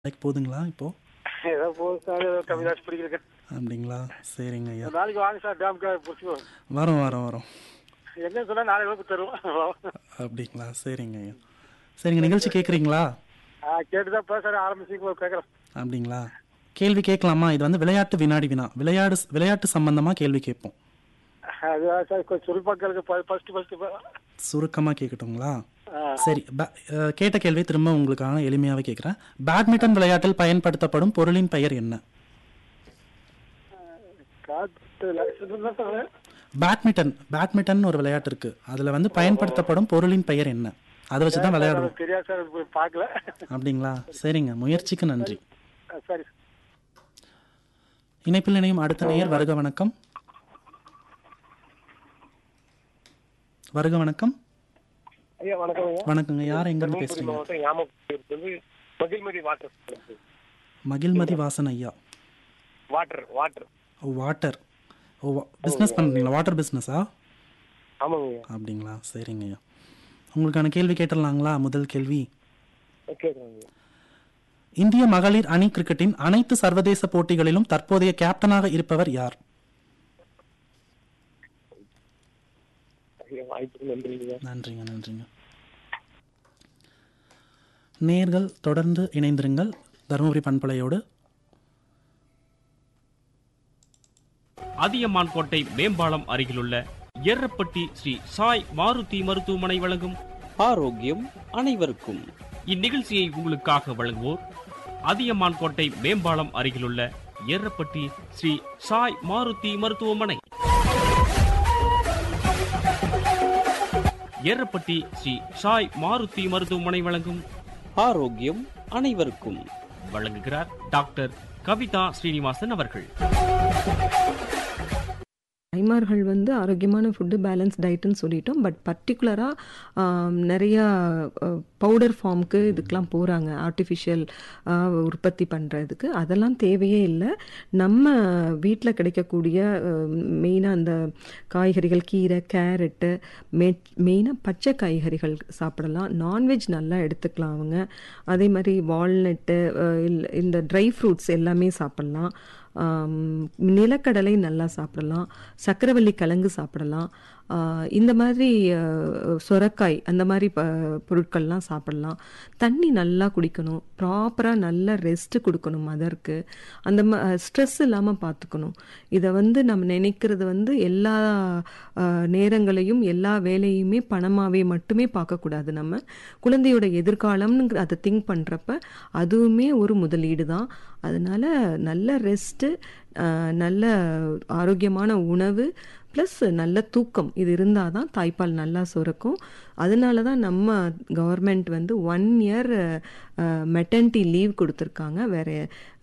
வேலைக்கு போகுதுங்களா இப்போ ஏதோ போகுது சார் ஏதோ கம்மியாச்சு பிடிக்கிறேன் அப்படிங்களா சரிங்க ஐயா ஒரு நாளைக்கு வாங்க சார் டேம்க்கு பிடிச்சிக்கோ வரோம் வரோம் வரோம் என்ன சொன்னா நாளைக்கு வந்து தருவோம் அப்படிங்களா சரிங்க ஐயா சரிங்க நிகழ்ச்சி கேட்குறீங்களா ஆ கேட்டுதான் இப்போ சார் ஆரம்பிச்சிங்க கேட்குறேன் அப்படிங்களா கேள்வி கேட்கலாமா இது வந்து விளையாட்டு வினாடி வினா விளையாடு விளையாட்டு சம்பந்தமா கேள்வி கேட்போம் அதுதான் சார் கொஞ்சம் சுருப்பாக்களுக்கு ஃபர்ஸ்ட் ஃபர்ஸ்ட் சுருக்கமாக கேட்கட்டுங்களா சரி ப- அஹ், கேட்ட கேள்வி திரும்ப உங்களுக்கான எளிமையாகவே கேட்குறேன் பேட்மிண்டன் விளையாட்டில் பயன்படுத்தப்படும் பொருளின் பெயர் என்ன காட்டு சார் பேட்மிண்டன் பேட்மிண்டன் ஒரு விளையாட்டு இருக்கு அதில் வந்து பயன்படுத்தப்படும் பொருளின் பெயர் என்ன அதை வச்சு தான் விளையாடுவோம் தெரியாது சார் இப்ப பார்க்கல அப்படிங்களா சரிங்க முயற்சிக்கு நன்றி ஆ, சரி இணைப்பில் இணையும் அடுத்த நேயர் வருக வணக்கம் வருக வணக்கம் ஐயா வணக்கம் ஐயா வணக்கங்க யார் எங்கேருந்து தருமபுரி பேசுறீங்க மாவட்டம் யாமப்பூர் வந்து மகிழ்மதி வாட்டர் மகிழ்மதி வாசன் ஐயா வாட்டர் வாட்டர் ஓ வாட்டர் ஓ பிஸ்னஸ் பண்ணுறீங்களா வாட்டர் பிஸ்னஸா ஆமாங்க ஐயா அப்படிங்களா சரிங்க ஐயா உங்களுக்கான கேள்வி கேட்டுடலாங்களா முதல் கேள்வி கேட்குறாங்க இந்திய மகளிர் அணி கிரிக்கெட்டின் அனைத்து சர்வதேச போட்டிகளிலும் தற்போதைய கேப்டனாக இருப்பவர் யார் ஐயா வாய்ப்புக்கு நன்றி ஐயா நன்றிங்க நன்றிங்க நேர்கள் தொடர்ந்து இணைந்திருங்கள் தருமபுரி பண்பலையோடு அதியமான் கோட்டை மேம்பாலம் அருகிலுள்ள எர்ரப்பட்டி ஸ்ரீ சாய் மாருதி மருத்துவமனை வழங்கும் ஆரோக்கியம் அனைவருக்கும் இந்நிகழ்ச்சியை உங்களுக்காக வழங்குவோர் அதியமான் கோட்டை மேம்பாலம் அருகிலுள்ள எர்ரப்பட்டி ஸ்ரீ சாய் மாருதி மருத்துவமனை எர்ரப்பட்டி ஸ்ரீ சாய் மாருதி மருத்துவமனை வழங்கும் ஆரோக்கியம் அனைவருக்கும் வழங்குகிறார் டாக்டர் கவிதா ஸ்ரீனிவாசன் அவர்கள் தாய்மார்கள் வந்து ஆரோக்கியமான ஃபுட்டு பேலன்ஸ் டயட்டுன்னு சொல்லிட்டோம் பட் பர்டிகுலராக நிறையா பவுடர் ஃபார்முக்கு இதுக்கெலாம் போகிறாங்க ஆர்டிஃபிஷியல் உற்பத்தி பண்ணுறதுக்கு அதெல்லாம் தேவையே இல்லை நம்ம வீட்டில் கிடைக்கக்கூடிய மெயினாக அந்த காய்கறிகள் கீரை கேரட்டு மெ மெயினாக பச்சை காய்கறிகள் சாப்பிடலாம் நான்வெஜ் நல்லா எடுத்துக்கலாம் அவங்க அதே மாதிரி வால்நட்டு இந்த ட்ரை ஃப்ரூட்ஸ் எல்லாமே சாப்பிட்லாம் ஆம், நிலக்கடலை நல்லா சாப்பிடலாம் சக்கரவள்ளி கிழங்கு சாப்பிடலாம் ஆ, இந்த மாதிரி ஆ, சொரக்காய் அந்த மாதிரி ப பொருட்கள்லாம் சாப்பிடலாம் தண்ணி நல்லா குடிக்கணும் ப்ராப்பராக நல்லா ரெஸ்ட் கொடுக்கணும் மதருக்கு அந்த ம ஸ்ட்ரெஸ் இல்லாமல் பார்த்துக்கணும் இதை வந்து நம்ம நினைக்கிறது வந்து எல்லா ஆ, நேரங்களையும் எல்லா வேலையுமே பணமாகவே மட்டுமே பார்க்கக்கூடாது நம்ம குழந்தையோட எதிர்காலம்னு அதை திங்க் பண்ணுறப்ப அதுவுமே ஒரு முதலீடு தான் அதனால நல்ல ரெஸ்ட்டு நல்ல ஆரோக்கியமான உணவு ப்ளஸ் நல்ல தூக்கம் இது இருந்தால் தான் தாய்ப்பால் நல்லா சுரக்கும் அதனால தான் நம்ம கவர்மெண்ட் வந்து ஒன் இயர் மெட்டர்னிட்டி லீவ் கொடுத்துருக்காங்க வேறு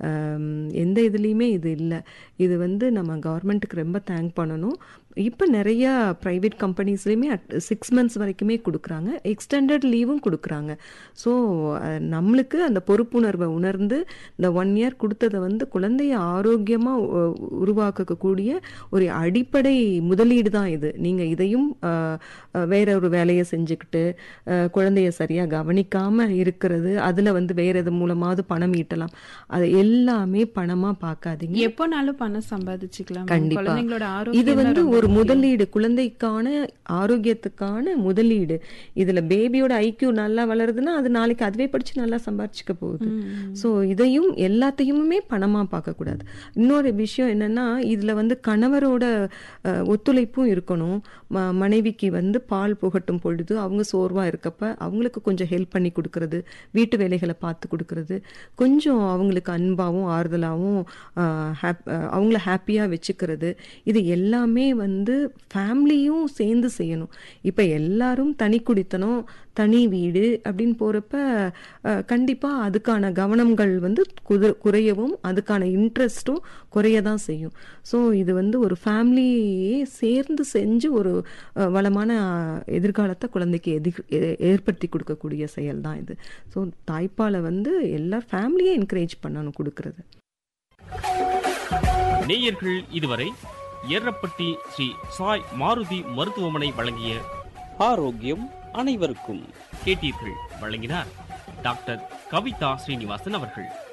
எந்த இதுலேயுமே இது இல்லை இது வந்து நம்ம கவர்மெண்ட்டுக்கு ரொம்ப தேங்க் பண்ணணும் இப்போ நிறையா ப்ரைவேட் கம்பெனிஸ்லேயுமே சிக்ஸ் மந்த்ஸ் வரைக்குமே கொடுக்குறாங்க எக்ஸ்டெண்டட் லீவும் கொடுக்குறாங்க ஸோ நம்மளுக்கு அந்த பொறுப்புணர்வை உணர்ந்து இந்த ஒன் இயர் கொடுத்ததை வந்து குழந்தைய ஆரோக்கியமாக உருவாக்கக்கூடிய ஒரு அடிப்படை முதலீடு தான் இது நீங்கள் இதையும் அஹ், அஹ், வேற ஒரு வேலையை செஞ்சுக்கிட்டு அஹ், குழந்தைய சரியாக கவனிக்காமல் இருக்கிறது அதில் வந்து வேற எது மூலமாவது பணம் ஈட்டலாம் அது எல்லாமே பணமாக பார்க்காதீங்க எப்போனாலும் பணம் சம்பாதிச்சுக்கலாம் கண்டிப்பா. குழந்தைங்களோட இது ஆரோக்கியம் வந்து தான் ரொம்ப ஒரு முக்கியம். முதலீடு குழந்தைக்கான ஆரோக்கியத்துக்கான முதலீடு இதுல பேபியோட ஐக்கியூ நல்லா வளருதுன்னா அது நாளைக்கு அதுவே படிச்சு நல்லா சம்பாரிச்சுக்க போகுது ஸோ இதையும் எல்லாத்தையுமே பணமா பார்க்க கூடாது இன்னொரு விஷயம் என்னன்னா இதுல வந்து கணவரோட அஹ், ஒத்துழைப்பும் இருக்கணும் ம- மனைவிக்கு வந்து பால் புகட்டும் பொழுது அவங்க சோர்வா இருக்கப்ப அவங்களுக்கு கொஞ்சம் ஹெல்ப் பண்ணி கொடுக்கறது வீட்டு வேலைகளை பார்த்து கொடுக்கறது கொஞ்சம் அவங்களுக்கு அன்பாவும் ஆறுதலாகவும் ஆஹ், ஹாப்- ஆஹ், அவங்கள ஹாப்பியாக வச்சுக்கிறது இது எல்லாமே வந்து ஃபேமிலியும் சேர்ந்து செய்யணும் இப்போ எல்லாரும் தனி குடித்தனம் தனி வீடு அப்படின்னு போகிறப்ப கண்டிப்பாக அதுக்கான கவனங்கள் வந்து குது குறையவும் அதுக்கான இன்ட்ரெஸ்ட்டும் குறைய தான் செய்யும் ஸோ இது வந்து ஒரு ஃபேமிலியே சேர்ந்து செஞ்சு ஒரு அஹ், வளமான அஹ், எதிர்காலத்தை குழந்தைக்கு எதிர் ஏ- ஏற்படுத்தி கொடுக்கக்கூடிய செயல் தான் இது ஸோ தாய்ப்பாலை வந்து எல்லா ஃபேமிலியே என்கரேஜ் பண்ணணும் கொடுக்கறது நேயர்கள் இதுவரை எர்ரப்பட்டி ஸ்ரீ சாய் மாருதி மருத்துவமனை வழங்கிய ஆரோக்கியம் அனைவருக்கும் கேட்டீர்கள் வழங்கினார் டாக்டர் கவிதா ஸ்ரீனிவாசன் அவர்கள்